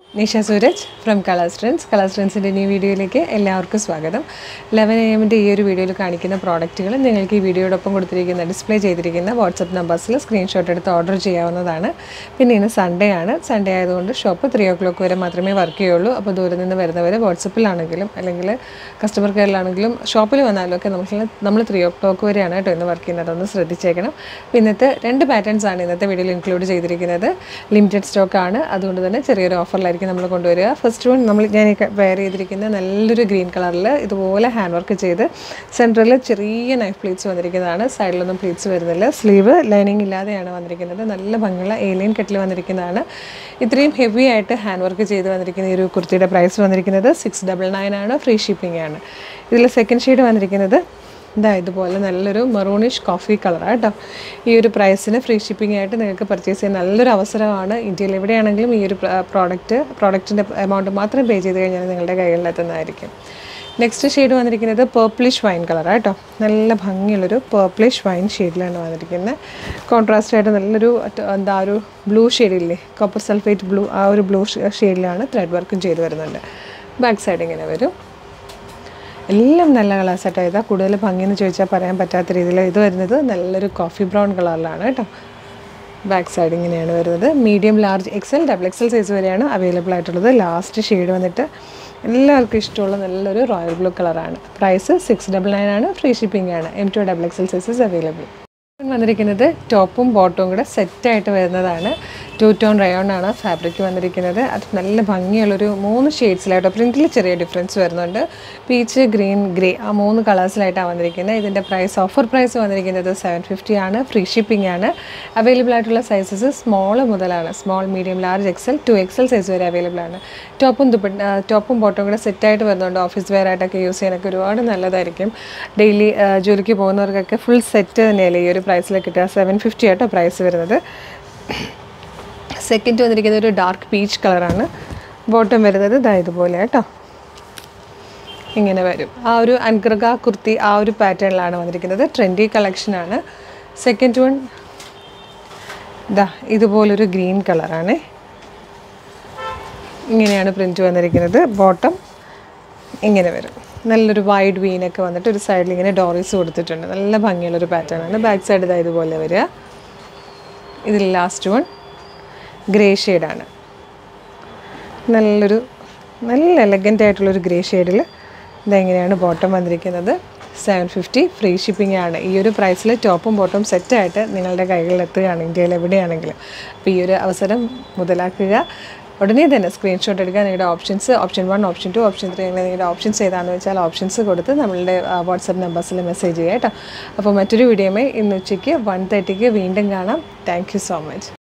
Nisha Sooraj from colour strands colour സ്ട്രെൻസിൻ്റെ new വീഡിയോയിലേക്ക് എല്ലാവർക്കും സ്വാഗതം ലെവൻ എ എമ്മിൻ്റെ ഈ ഒരു വീഡിയോയിൽ കാണിക്കുന്ന പ്രോഡക്റ്റുകൾ നിങ്ങൾക്ക് ഈ വീഡിയോടൊപ്പം കൊടുത്തിരിക്കുന്ന ഡിസ്പ്ലേ ചെയ്തിരിക്കുന്ന വാട്സപ്പ് നമ്പേഴ്സിൽ സ്ക്രീൻഷോട്ട് എടുത്ത് ഓർഡർ ചെയ്യാവുന്നതാണ് പിന്നെ ഇന്ന് സൺഡേ ആണ് സൺഡേ ആയതുകൊണ്ട് ഷോപ്പ് ത്രീ ഓ ക്ലോക്ക് വരെ മാത്രമേ വർക്ക് ചെയ്യുള്ളൂ അപ്പോൾ ദൂരെ നിന്ന് വരുന്നവർ വാട്സപ്പിലാണെങ്കിലും അല്ലെങ്കിൽ കസ്റ്റമർ കെയറിലാണെങ്കിലും ഷോപ്പിൽ വന്നാലും ഒക്കെ നമുക്ക് നമ്മൾ ത്രീ ഓ ക്ലോക്ക് വരെയാണ് കേട്ടോ ഇന്ന് വർക്ക് ചെയ്യുന്നത് ഒന്ന് ശ്രദ്ധിച്ചേക്കണം അപ്പോൾ ഇന്നത്തെ രണ്ട് പാറ്റേൺസ് ആണ് ഇന്നത്തെ വീഡിയോയിൽ ഇൻക്ലൂഡ് ചെയ്തിരിക്കുന്നത് ലിമിറ്റഡ് സ്റ്റോക്ക് ആണ് അതുകൊണ്ട് തന്നെ ചെറിയൊരു ഓഫറിലായിരിക്കും നമ്മൾ കൊണ്ടുവരിക ഫസ്റ്റ് വൺ നമ്മൾ ഞാൻ വെയർ ചെയ്തിരിക്കുന്ന നല്ലൊരു ഗ്രീൻ കളറിൽ ഇതുപോലെ ഹാൻഡ് വർക്ക് ചെയ്ത് സെൻറ്ററിൽ ചെറിയ നൈഫ് പ്ലീറ്റ്സ് വന്നിരിക്കുന്നതാണ് സൈഡിലൊന്നും പ്ലീറ്റ്സ് വരുന്നില്ല സ്ലീവ് ലൈനിങ് ഇല്ലാതെയാണ് വന്നിരിക്കുന്നത് നല്ല ഭംഗിയുള്ള ഏലിയൻ കെട്ടിൽ വന്നിരിക്കുന്നതാണ് ഇത്രയും ഹെവി ആയിട്ട് ഹാൻഡ് വർക്ക് ചെയ്ത് വന്നിരിക്കുന്ന ഈ ഒരു കുർത്തിയുടെ പ്രൈസ് വന്നിരിക്കുന്നത് സിക്സ് ഡബിൾ നയൻ ആണ് ഫ്രീ ഷിപ്പിംഗ് ആണ് ഇതിൽ സെക്കൻഡ് ഷെയ്ഡ് വന്നിരിക്കുന്നത് ഇതാ ഇതുപോലെ നല്ലൊരു മെറൂണിഷ് കോഫി കളറാണ് കേട്ടോ ഈ ഒരു പ്രൈസിന് ഫ്രീ ഷിപ്പിംഗ് ആയിട്ട് നിങ്ങൾക്ക് പർച്ചേസ് ചെയ്യാൻ നല്ലൊരു അവസരമാണ് ഇന്ത്യയിൽ എവിടെയാണെങ്കിലും ഈ ഒരു പ്രോഡക്റ്റ് പ്രോഡക്റ്റിൻ്റെ എമൗണ്ട് മാത്രം പേ ചെയ്ത് കഴിഞ്ഞാൽ നിങ്ങളുടെ കയ്യിലെത്തുന്നതായിരിക്കും നെക്സ്റ്റ് ഷെയ്ഡ് വന്നിരിക്കുന്നത് പേർപ്പിളിഷ് വൈൻ കളറാണ് കേട്ടോ നല്ല ഭംഗിയുള്ളൊരു പേർപ്പിളിഷ് വൈൻ ഷെയ്ഡിലാണ് വന്നിരിക്കുന്നത് കോൺട്രാസ്റ്റ് ആയിട്ട് നല്ലൊരു എന്താ ഒരു ബ്ലൂ ഷെയ്ഡില്ലേ കോപ്പർ സൾഫേറ്റ് ബ്ലൂ ആ ഒരു ബ്ലൂ ഷെയ്ഡിലാണ് ത്രെഡ് വർക്കും ചെയ്ത് വരുന്നുണ്ട് ബാക്ക് സൈഡ് ഇങ്ങനെ വരും എല്ലാം നല്ല കളേഴ്സ് ആട്ടോ ഇതാ കൂടുതൽ ഭംഗിയെന്ന് ചോദിച്ചാൽ പറയാൻ പറ്റാത്ത രീതിയിൽ ഇത് വരുന്നത് നല്ലൊരു കോഫി ബ്രൗൺ കളറിലാണ് കേട്ടോ ബാക്ക് സൈഡ് ഇങ്ങനെയാണ് വരുന്നത് medium large XL double XL size വരെയാണ് അവൈലബിൾ ആയിട്ടുള്ളത് ലാസ്റ്റ് ഷെയ്ഡ് വന്നിട്ട് എല്ലാവർക്കും ഇഷ്ടമുള്ള നല്ലൊരു റോയൽ ബ്ലൂ കളറാണ് പ്രൈസ് സിക്സ് ഡബിൾ നയൻ ആണ് ഫ്രീ ഷിപ്പിംഗ് ആണ് M to double XL sizes available വന്നിരിക്കുന്നത് ടോപ്പും ബോട്ടവും കൂടെ സെറ്റായിട്ട് വരുന്നതാണ് ടു ടോൺ റയോൺ ആണ് ഫാബ്രിക് വന്നിരിക്കുന്നത് അത് നല്ല ഭംഗിയുള്ളൊരു മൂന്ന് ഷെയ്ഡ്സിലായിട്ടോ പ്രിൻറ്റിൽ ചെറിയ ഡിഫറൻസ് വരുന്നുണ്ട് പീച്ച് ഗ്രീൻ ഗ്രേ ആ മൂന്ന് കളേഴ്സിലായിട്ടാണ് വന്നിരിക്കുന്നത് ഇതിൻ്റെ പ്രൈസ് ഓഫർ പ്രൈസ് വന്നിരിക്കുന്നത് സെവൻ ഫിഫ്റ്റി ആണ് ഫ്രീ ഷിപ്പിംഗ് ആണ് അവൈലബിൾ ആയിട്ടുള്ള സൈസസ് സ്മോൾ മുതലാണ് small medium large XL two XL size വരെ അവൈലബിൾ ആണ് ടോപ്പും ദുപ്പ ടോപ്പും ബോട്ടും കൂടെ സെറ്റായിട്ട് വരുന്നുണ്ട് ഓഫീസ് വെയർ ആയിട്ടൊക്കെ യൂസ് ചെയ്യാനൊക്കെ ഒരുപാട് നല്ലതായിരിക്കും ഡെയിലി ജോലിക്ക് പോകുന്നവർക്കൊക്കെ ഫുൾ സെറ്റ് തന്നെയല്ലേ ഈ ഒരു പ്രൈസിൽ കിട്ടുക സെവൻ ഫിഫ്റ്റി ആട്ടോ പ്രൈസ് വരുന്നത് സെക്കൻഡ് വന്നിരിക്കുന്നത് ഒരു ഡാർക്ക് പീച്ച് കളറാണ് ബോട്ടം വരുന്നത് ഇതാ ഇതുപോലെ കേട്ടോ ഇങ്ങനെ വരും ആ ഒരു അൻഗ്രഗ കുർത്തി ആ ഒരു പാറ്റേണിലാണ് വന്നിരിക്കുന്നത് ട്രെൻഡി കളക്ഷനാണ് സെക്കൻഡ് വൺ ഇതാ ഇതുപോലൊരു ഗ്രീൻ കളറാണ് ഇങ്ങനെയാണ് പ്രിൻറ്റ് വന്നിരിക്കുന്നത് ബോട്ടം ഇങ്ങനെ വരും നല്ലൊരു വൈഡ് വീനൊക്കെ വന്നിട്ട് ഒരു സൈഡിൽ ഇങ്ങനെ ഡോറീസ് കൊടുത്തിട്ടുണ്ട് നല്ല ഭംഗിയുള്ളൊരു പാറ്റേൺ ആണ് ബാക്ക് സൈഡ് ഇതാ ഇതുപോലെ വരിക ഇതിൽ ലാസ്റ്റ് വൺ ഗ്രേ ഷെയ്ഡാണ് നല്ലൊരു നല്ല എലഗൻ്റ് ആയിട്ടുള്ളൊരു ഗ്രേ ഷെയ്ഡിൽ ഇതെങ്ങനെയാണ് ബോട്ടം വന്നിരിക്കുന്നത് സെവൻ ഫിഫ്റ്റി ഫ്രീ ഷിപ്പിംഗ് ആണ് ഈ ഒരു പ്രൈസിൽ ടോപ്പും ബോട്ടും സെറ്റായിട്ട് നിങ്ങളുടെ കൈകളിൽ എത്തുകയാണ് ഇന്ത്യയിൽ എവിടെയാണെങ്കിലും അപ്പോൾ ഈ ഒരു അവസരം മുതലാക്കുക ഉടനെ തന്നെ സ്ക്രീൻഷോട്ട് എടുക്കുക നിങ്ങളുടെ options option one option two option three അങ്ങനെ നിങ്ങളുടെ ഓപ്ഷൻസ് ഏതാണെന്ന് വെച്ചാൽ ഓപ്ഷൻസ് കൊടുത്ത് നമ്മളുടെ വാട്സപ്പ് നമ്പേഴ്സിൽ മെസ്സേജ് ചെയ്യുക കേട്ടോ അപ്പോൾ മറ്റൊരു വീഡിയോയുമായി ഇന്ന് ഉച്ചയ്ക്ക് വൺ തേർട്ടിക്ക് വീണ്ടും കാണാം താങ്ക് യു സോ മച്ച്